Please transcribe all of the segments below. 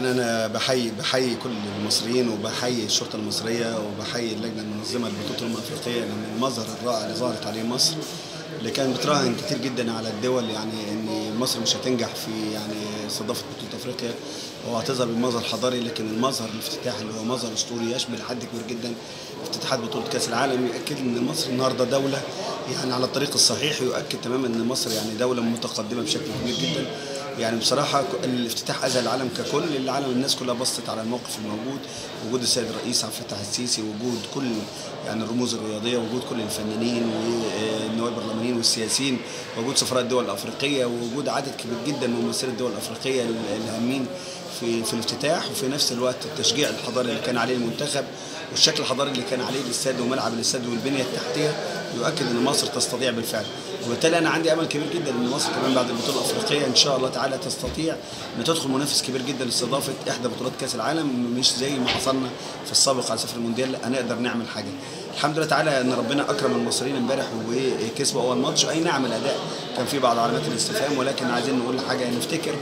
يعني انا بحيي بحيي كل المصريين وبحيي الشرطه المصريه وبحيي اللجنه المنظمه لبطوله الامم الافريقيه لان المظهر الرائع اللي ظهرت عليه مصر اللي كان بتراهن كتير جدا على الدول يعني ان مصر مش هتنجح في يعني استضافه بطوله افريقيا وهتظهر بمظهر حضاري لكن المظهر الافتتاحي اللي هو مظهر اسطوري يشمل حد كبير جدا افتتاحات بطوله كاس العالم يؤكد ان مصر النهارده دوله يعني على الطريق الصحيح يؤكد تماما ان مصر يعني دوله متقدمه بشكل كبير جدا يعني بصراحه الافتتاح اذى العالم ككل العالم الناس كلها بصت على الموقف الموجود وجود السيد الرئيس عبد الفتاح السيسي وجود كل يعني الرموز الرياضيه وجود كل الفنانين والنواب البرلمانيين والسياسيين وجود سفراء الدول الافريقيه ووجود عدد كبير جدا من ممثلي الدول الافريقيه الهامين في في الافتتاح وفي نفس الوقت التشجيع الحضاري اللي كان عليه المنتخب والشكل الحضاري اللي كان عليه الاستاد وملعب الاستاد والبنيه التحتيه يؤكد ان مصر تستطيع بالفعل وبالتالي انا عندي امل كبير جدا ان مصر كمان بعد البطوله الافريقيه ان شاء الله تعالى تستطيع ان تدخل منافس كبير جدا لاستضافه احدى بطولات كاس العالم مش زي ما حصلنا في السابق على سفر المونديال لا هنقدر نعمل حاجه الحمد لله تعالى ان ربنا اكرم المصريين امبارح وكسبوا اول ماتش اي نعم الاداء كان فيه بعض علامات الاستفهام ولكن عايزين نقول حاجه نفتكر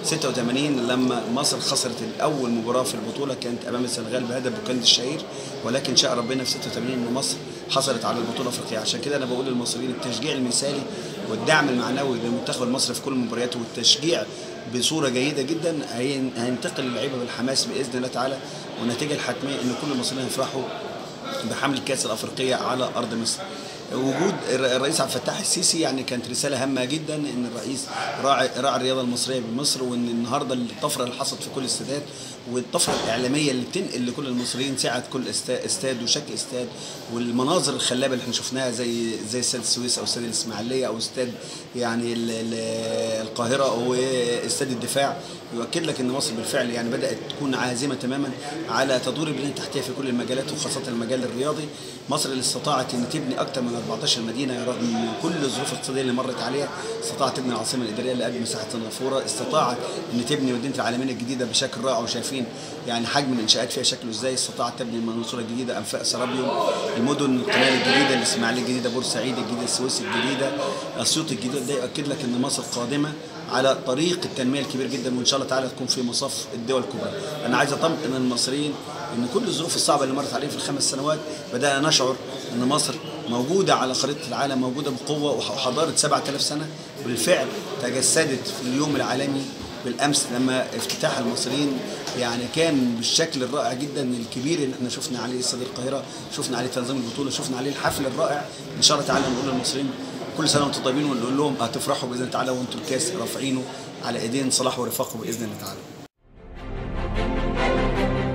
86 لما مصر خسرت الاول مباراه في البطوله كانت امام السنغال بهدف بوكاند الشهير ولكن شاء ربنا في 86 ان مصر حصلت على البطوله الافريقيه عشان كده انا بقول للمصريين التشجيع المثالي والدعم المعنوي للمنتخب المصري في كل مبارياته والتشجيع بصوره جيده جدا هينتقل اللعيبه بالحماس باذن الله تعالى والنتيجه الحتميه ان كل المصريين يفرحوا بحمل الكاس الافريقيه على ارض مصر وجود الرئيس عبد الفتاح السيسي يعني كانت رساله هامه جدا ان الرئيس راعي راعي الرياضه المصريه بمصر وان النهارده الطفره اللي حصلت في كل الاستادات والطفره الاعلاميه اللي بتنقل لكل المصريين سعه كل استاد وشكل استاد والمناظر الخلابه اللي احنا شفناها زي زي استاد السويس او استاد الاسماعيليه او استاد يعني القاهره او استاد الدفاع يؤكد لك ان مصر بالفعل يعني بدات تكون عازمه تماما على تطوير البنيه التحتيه في كل المجالات وخاصه المجال الرياضي مصر اللي استطاعت ان تبني اكثر من 14 مدينه رغم كل الظروف الاقتصاديه اللي مرت عليها استطاعت تبني العاصمه الاداريه اللي قد مساحه سنغافوره استطاعت ان تبني مدينه العالمين الجديده بشكل رائع وشايفين يعني حجم الانشاءات فيها شكله ازاي استطاعت تبني المنصوره الجديده انفاق سرابيوم المدن القناه الجديده الاسماعيليه الجديده بورسعيد الجديده السويس الجديده اسيوط الجديده ده يؤكد لك ان مصر قادمه على طريق التنميه الكبير جدا وان شاء الله تعالى تكون في مصاف الدول الكبرى انا عايز اطمئن المصريين ان كل الظروف الصعبه اللي مرت عليهم في الخمس سنوات بدانا نشعر ان مصر موجوده على خريطه العالم موجوده بقوه وحضاره 7000 سنه بالفعل تجسدت في اليوم العالمي بالامس لما افتتاح المصريين يعني كان بالشكل الرائع جدا الكبير اللي احنا شفنا عليه استاد القاهره شفنا عليه تنظيم البطوله شفنا عليه الحفل الرائع ان شاء الله تعالى نقول للمصريين كل سنه وانتم طيبين ونقول لهم هتفرحوا باذن الله تعالى وانتم الكاس رافعينه على ايدين صلاح ورفاقه باذن الله تعالى